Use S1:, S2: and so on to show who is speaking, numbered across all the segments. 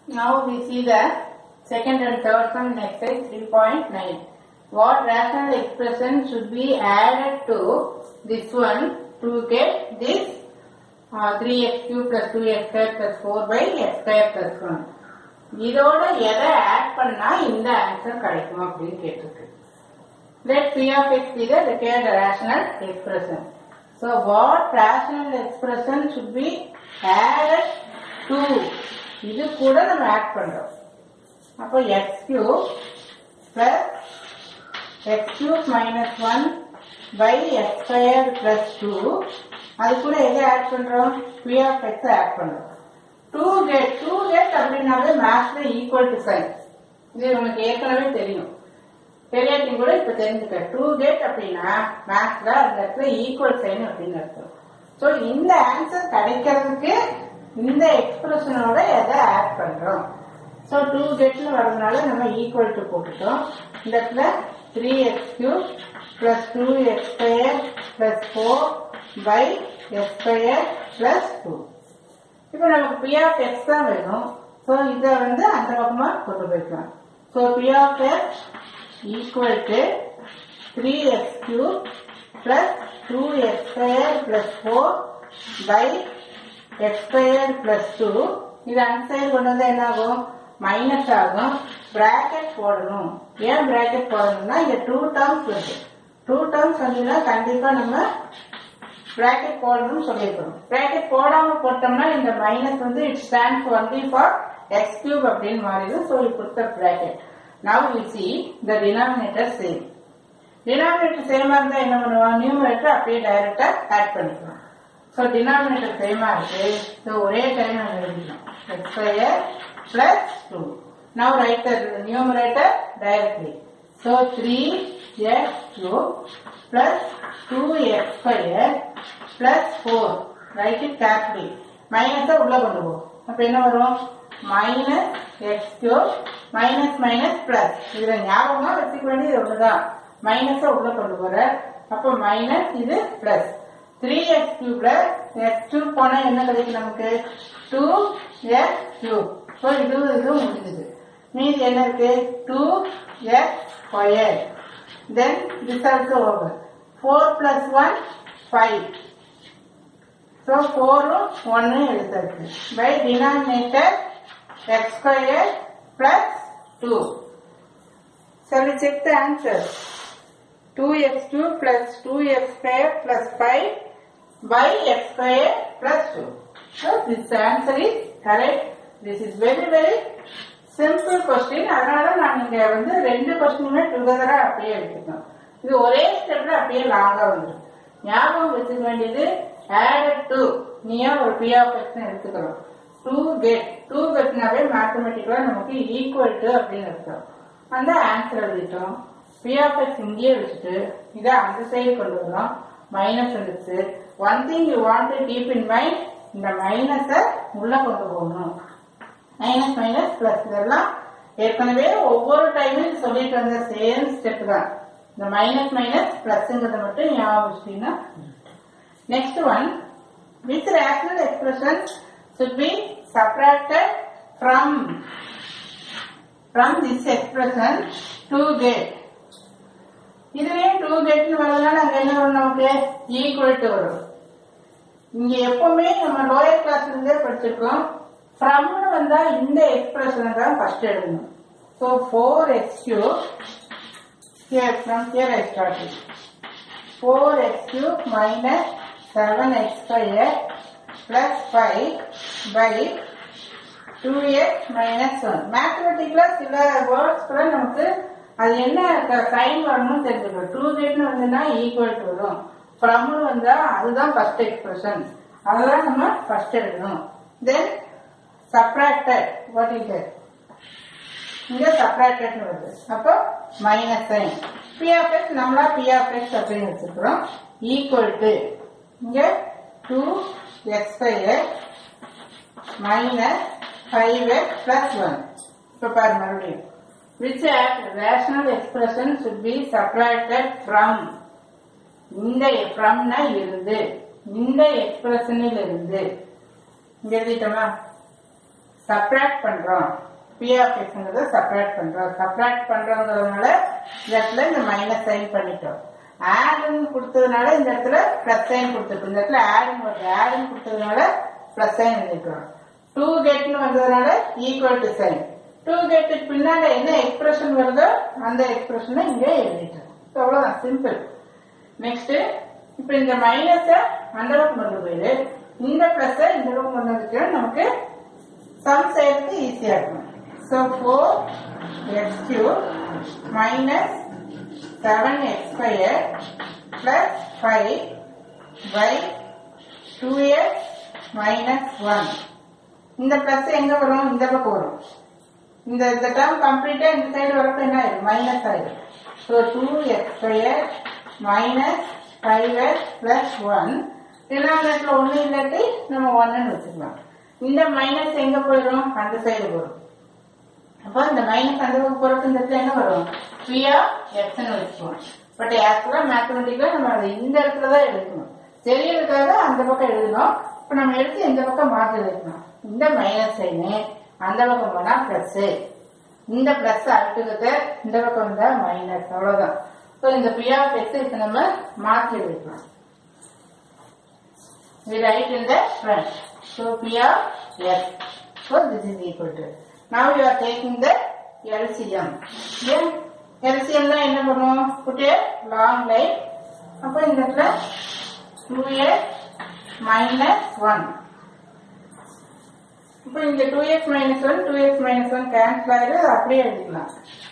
S1: Now we see the second and third one in exercise 3.9. What rational expression should be added to this one to get this uh, 3x cube plus 2x square plus 4 by x square plus 1. இதோட எதை add பண்ணா இந்த answer கிடைக்கும் அப்படின்னு கேட்டிருக்கு let p of x be the required rational expression. So what rational expression should be added to இது கூட நம்ம ஆட் பண்றோம் அப்போ x cube plus x cube minus 1 by x squared plus 2 அது கூட எதை ஆட் பண்றோம் p of x ஆட் பண்றோம் 2 get 2 get அப்படின்னாவே மேத்ஸ்ல ஈக்குவல் டு சைன் இது உனக்கு ஏற்கனவே தெரியும் தெரியாட்டி கூட இப்ப தெரிஞ்சுக்க டூ கேட் அப்படின்னா மேத்ஸ்ல அந்த இடத்துல ஈக்குவல் சைன் அப்படின்னு அர்த்தம் ஸோ இந்த ஆன்சர் கிடைக்கிறதுக்கு இந்த எக்ஸ்பிரஷனோட எதை ஆட் பண்றோம் ஸோ டூ கேட்னு வரதுனால நம்ம ஈக்குவல் டு போட்டுட்டோம் இந்த இடத்துல three x cube plus two x square plus four by x square plus two இப்போ நமக்கு பி ஆஃப் எக்ஸ் தான் வேணும் ஸோ இதை வந்து அந்த பக்கமா கொண்டு போய்க்கலாம் so p of x equal to three x cube plus two x square plus four by x square plus two இது அந்த சைடு கொண்டு வந்தா என்ன ஆகும் மைனஸ் ஆகும் பிராக்கெட் போடணும் ஏன் பிராக்கெட் போடணும்னா இங்க டூ டேர்ம்ஸ் வருது டூ டேர்ம்ஸ் வந்துன்னா கண்டிப்பா நம்ம பிராக்கெட் போடணும்னு சொல்லியிருக்கணும் பிராக்கெட் போடாம போட்டோம்னா இந்த மைனஸ் வந்து it stand only for x cube அப்படின்னு மாறிடும் so it put the bracket now we see the denominator same denominator சேமா இருந்தா என்ன பண்ணுவோம் நியூமரேட்டர் அப்படியே டைரக்டா ஆட் பண்ணிக்கலாம் ஸோ டினாமினேட்டர் சேமா இருக்கு ஸோ ஒரே டைம் நம்ம எழுதிக்கலாம் x square plus two now write the numerator directly so three x cube plus two x square plus four write it carefully மைனஸை உள்ள கொண்டு போகும் அப்ப என்ன வரும் minus x cube minus minus plus இதுல ஞாபகமா வச்சுக்க வேண்டியது ஒண்ணுதான் மைனஸை உள்ள கொண்டு போற அப்போ மைனஸ் இது பிளஸ் த்ரீ எக்ஸ் கியூப்ல எக்ஸ் கியூப் போனா என்ன கிடைக்கும் நமக்கு டூ எக்ஸ் கியூப் ஸோ இதுவும் இதுவும் முடிஞ்சது மீதி என்ன இருக்கு two x square then this also over four plus one five so ஃபோரும் ஒன்னு எழுதிருக்கு by denominator x square plus 2. Shall we check the answer? 2x cube plus 2x square plus 5 by x square plus 2. So this answer is correct. This is very very simple question. அதனால நான் இங்க வந்து ரெண்டு கொஸ்டினுமே டுகெதரா அப்படியே எடுத்துக்கணும் இது ஒரே ஸ்டெப்ல அப்படியே லாங்கா வந்துடும் ஞாபகம் வச்சுக்க வேண்டியது added to நீயா ஒரு p of x எடுத்துக்கிறோம் டூ கெட் டூ கெட்னாவே மேத்தமெட்டிக்கலா நமக்கு ஈக்குவல் டு அப்படின்னு அர்த்தம் அந்த ஆன்சர் எழுதிட்டோம் பி ஆஃப் எக்ஸ் இங்கேயே வச்சுட்டு இதை அந்த சைடு கொண்டு வரோம் மைனஸ் வந்துச்சு one thing you want to keep in mind இந்த மைனஸை உள்ள கொண்டு போகணும் மைனஸ் மைனஸ் பிளஸ் இதெல்லாம் ஏற்கனவே ஒவ்வொரு டைமும் சொல்லிட்டு வந்த சேம் ஸ்டெப் தான் இந்த மைனஸ் மைனஸ் பிளஸ்ங்கிறத மட்டும் ஞாபகம் வச்சுட்டீங்கன்னா next one with rational expression should be subtracted from from this expression to get இதுவே டூ கெட்னு வரதுனால அங்க என்ன வரும் நமக்கு ஈக்குவல் டு வரும் இங்க எப்பவுமே நம்ம லோயர் கிளாஸ்ல இருந்தே படிச்சிருக்கோம் ஃப்ரம்னு வந்தா இந்த எக்ஸ்பிரஷன் தான் ஃபர்ஸ்ட் எழுதணும் so four x cube here from here I start four x cube minus seven x square plus 5 by 2x minus 1. மேத்தமெட்டிக்ல சில வேர்ட்ஸ் கூட நமக்கு அது என்ன சைன் வரணும்னு தெரிஞ்சுக்கணும் டூ கேட்னு வந்துன்னா ஈக்குவல் டு வரும் ஃப்ரம்னு வந்தா அதுதான் ஃபர்ஸ்ட் எக்ஸ்பிரஷன் அதெல்லாம் நம்ம ஃபர்ஸ்ட் எழுதணும் then subtracted what is it இங்க சப்ராக்டட்னு வருது அப்போ minus sign p of x நம்மளா பி ஆஃப் எக்ஸ் அப்படின்னு வச்சுக்கிறோம் ஈக்குவல் டு இங்க two x square minus 5x plus 1. இப்போ பாரு மறுபடியும் which rational expression should be subtracted from இந்த ஃப்ரம்னா இருந்து இந்த எக்ஸ்பிரஷனில் இருந்து இங்க எழுதிட்டோமா சப்ராக்ட் பண்றோம் பி ஆஃப் எக்ஸ்ங்கிறத சப்ராக்ட் பண்றோம் சப்ராக்ட் பண்றோங்கிறதுனால இந்த இடத்துல இந்த மைனஸ் சைன் பண்ணிட்டோம் ஆடுன்னு கொடுத்ததுனால இந்த இடத்துல பிளஸ் சைன் கொடுத்துருக்கோம் இந்த இடத்துல ஆடுன்னு வருது ஆடுன்னு கொடுத்ததுனால பிளஸ் சைன் எழுதிக்கிறோம் டூ கெட்னு வந்ததுனால ஈக்குவல் டு சைன் டூ கெட்டுக்கு பின்னால என்ன எக்ஸ்பிரஷன் வருதோ அந்த எக்ஸ்பிரஷனை இங்கே எழுதிட்டோம் So, அவ்வளவுதான் சிம்பிள் நெக்ஸ்ட் இப்ப இந்த மைனஸ அந்த பக்கம் கொண்டு போயிடு இந்த பிளஸ் இந்த பக்கம் கொண்டு வந்துட்டு நமக்கு சம் செய்யறதுக்கு ஈஸியா இருக்கும் so four x cube minus seven x square plus five by two x minus one இந்த பிளஸ் எங்க வரும் இந்த பக்கம் வரும் இந்த இந்த டேர்ம் கம்ப்ளீட்டா இந்த சைடு வரப்ப என்ன ஆயிடும் மைனஸ் ஆயிடும் so two x square minus five x plus one டினாமினேட்டர்ல ஒன்று இல்லாட்டி நம்ம ஒன்னு வச்சுக்கலாம் இந்த மைனஸ் எங்க போயிடும் அந்த சைடு வரும் அப்போ இந்த மைனஸ் அந்த பக்கம் போறதுக்கு இந்த இடத்துல என்ன வரும் பி ஆஃப் எக்ஸ்னு வச்சுக்குவோம் பட் ஆக்சுவலா மேத்தமெட்டிக்கலா நம்ம அதை இந்த இடத்துல தான் எழுதணும் தெரியறதுக்காக அந்த பக்கம் எழுதணும் இப்போ நம்ம எடுத்து இந்த பக்கம் மாற்றி எழுதணும் இந்த மைனஸ் சைனு அந்த பக்கம் போனா பிளஸ் இந்த பிளஸ் அடுத்தது இந்த பக்கம் வந்தா மைனஸ் அவ்வளவுதான் ஸோ இந்த பி ஆஃப் எக்ஸ் இப்போ நம்ம மாற்றி எழுதிக்கலாம் we write in the front. So P of S. So this is equal to. Now you are taking the LCM. Yeah. LCM ல என்ன பண்ணுவோம் put a long line. அப்போ இந்த இடத்துல 2x minus 1. இப்போ இந்த 2x minus 1, 2x minus 1 cancel ஆயிடு அது அப்படியே எழுதிக்கலாம்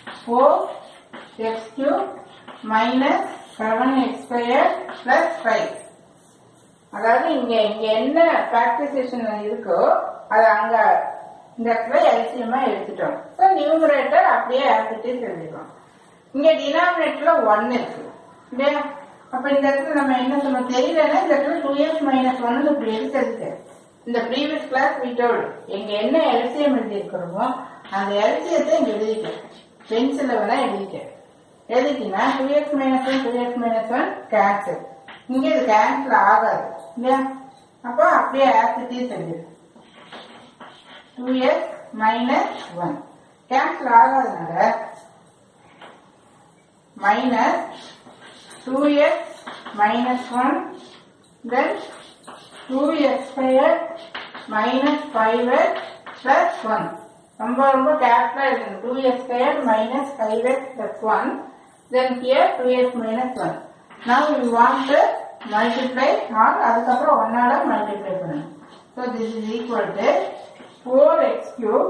S1: 4x cube minus 7x square plus 5. அதாவது இங்க இங்க என்ன ஃபேக்டரைசேஷன் இருக்கோ அது அங்க இந்த இடத்துல எல்சிஎம்மா எடுத்துட்டோம் ஸோ நியூமரேட்டர் அப்படியே ஆசிட்டிஸ் எழுதிடும் இங்க டினாமினேட்டர்ல ஒன் இருக்கு இல்லையா அப்ப இந்த இடத்துல நம்ம என்ன சொல்ல தெரியலன்னா இந்த இடத்துல டூ இயர்ஸ் மைனஸ் ஒன்னு இப்படி எடுக்கிறது இந்த ப்ரீவியஸ் கிளாஸ் வீட்டோடு எங்க என்ன எல்சிஎம் எழுதி இருக்கிறோமோ அந்த எல்சியத்தை இங்க எழுதிட்டேன் பென்சில வேணா எழுதிட்டேன் எழுதிட்டீங்கன்னா two x minus one two x minus one cancel இங்க இது கேன்சல் ஆகாது இல்லையா அப்போ அப்படியே ஆசிட்டிஸ் எழுது two x minus one cancel ஆகாதனால minus two x minus one then two x square minus five x plus one ரொம்ப ரொம்ப கேர்ஃபுல்லா எழுதணும் two x square minus five x plus one then here two x minus one now we want to multiply or அதுக்கப்புறம் ஒன்னால multiply பண்ணணும் so this is equal to 4x cube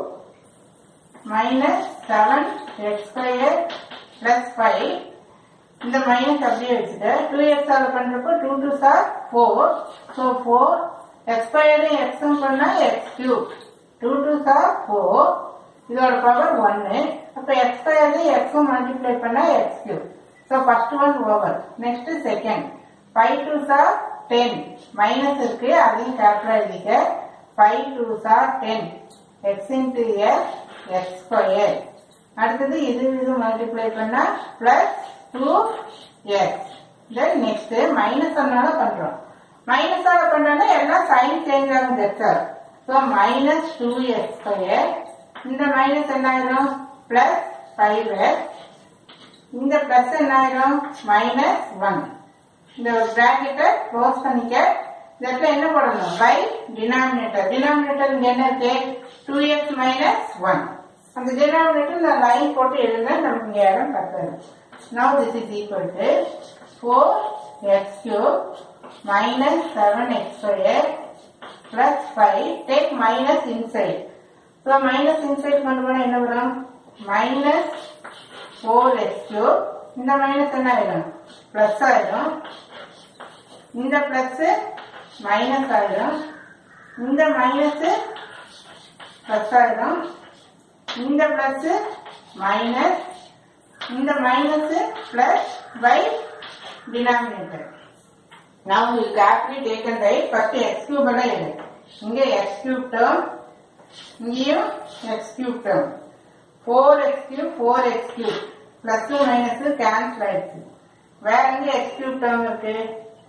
S1: minus 7x square plus 5 இந்த minus அப்படியே வச்சுட்டு two x ஆல பண்றப்போ two two are four so four x square எக்ஸும் பண்ணா x cube two two are four இதோட பவர் ஒன்னு அப்ப எக்ஸ் ஸ்கொயர் எக்ஸும் மல்டிப்ளை பண்ணா x cube So first one over. Next second. 5 twos are 10. Minus இருக்கு அதையும் கேப்டலா எழுதிக்க 5 twos are 10. x into x x square. அடுத்தது இது இது மல்டிப்ளை பண்ணா plus two x then next minus அதனால பண்றோம் மைனஸ் ஆல பண்ணோம்னா எல்லாம் சைன் சேஞ்ச் ஆகும் that's so minus two x square இந்த மைனஸ் என்ன ஆயிரும் பிளஸ் ஃபைவ் எக்ஸ் இந்த பிளஸ் என்ன ஆயிரும் மைனஸ் ஒன் இந்த பிராக்கெட்டை க்ளோஸ் பண்ணிக்க இந்த இடத்துல என்ன போடணும் பை டினாமினேட்டர் டினாமினேட்டர் இங்க என்ன இருக்கு டூ எக்ஸ் மைனஸ் ஒன் அந்த டினாமினேட்டர் இந்த லைன் போட்டு எழுதுனா நமக்கு இங்க இடம் பத்தாது now this is equal to four x cube minus seven x square plus five take minus inside so minus inside கொண்டு போனா என்ன வரும் மைனஸ் ஃபோர் எக்ஸ் கியூப் இந்த மைனஸ் என்ன ஆயிடும் பிளஸ் ஆயிடும் இந்த பிளஸ் மைனஸ் ஆயிடும் இந்த மைனஸ் பிளஸ் ஆயிடும் இந்த பிளஸ் மைனஸ் இந்த minus plus by denominator now we carefully taken right first x cube எல்லாம் எடு இங்க x cube term இங்கேயும் x cube term 4x cube 4x cube plus minus cancel ஆயிடுச்சு வேற எங்க x cube term இருக்கு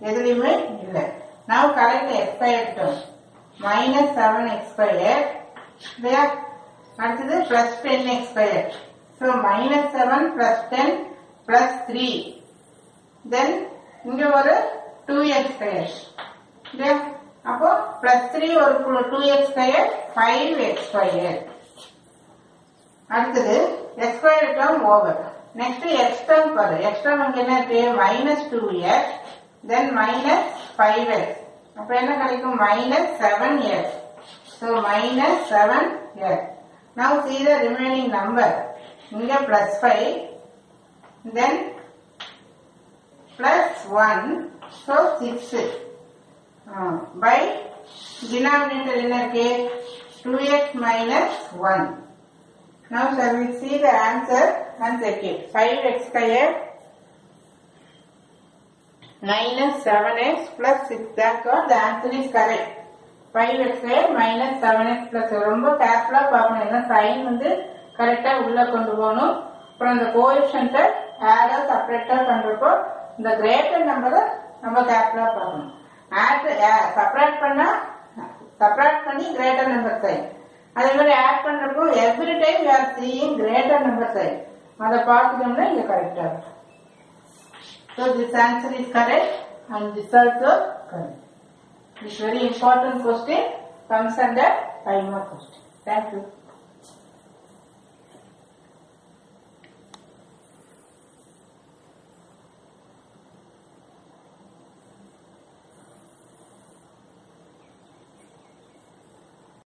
S1: எதுலயுமே இல்ல now correct x squared term minus 7x squared இல்லையா அடுத்தது plus ten x square so minus seven plus ten plus three then இங்க ஒரு டூ எக்ஸ் ஸ்கொயர் இல்லையா அப்போ பிளஸ் த்ரீ ஒரு two x square five x square அடுத்தது x square term over next x term பாரு x term இங்க என்ன இருக்கு minus two x then minus five x அப்ப என்ன கிடைக்கும் minus seven x so minus seven x now see the remaining number இங்க plus five then plus one so six by denominator என்ன இருக்கு two x minus one Now shall we see the answer and check it. 5x square minus 7x plus 6. That's what the answer is correct. 5x square minus 7x plus ரொம்ப கேர்ஃபுல்லா பார்க்கணும் ஏன்னா sign வந்து கரெக்டா உள்ள கொண்டு போகணும் அப்புறம் இந்த கோஎஃபிஷியன்ட்டை ஆடா செப்பரேட்டா பண்றப்போ இந்த கிரேட்டர் நம்பரை நம்ம கேர்ஃபுல்லா பார்க்கணும் ஆட் செப்பரேட் பண்ணா செப்பரேட் பண்ணி கிரேட்டர் நம்பர் சைன் அதே மாதிரி ஆட் பண்றப்போ every time you are seeing greater number sign அதை பார்த்துட்டோம்னா இங்க கரெக்டா இருக்கும் so this answer is correct and this also correct it's very important question comes under five more question. Thank you.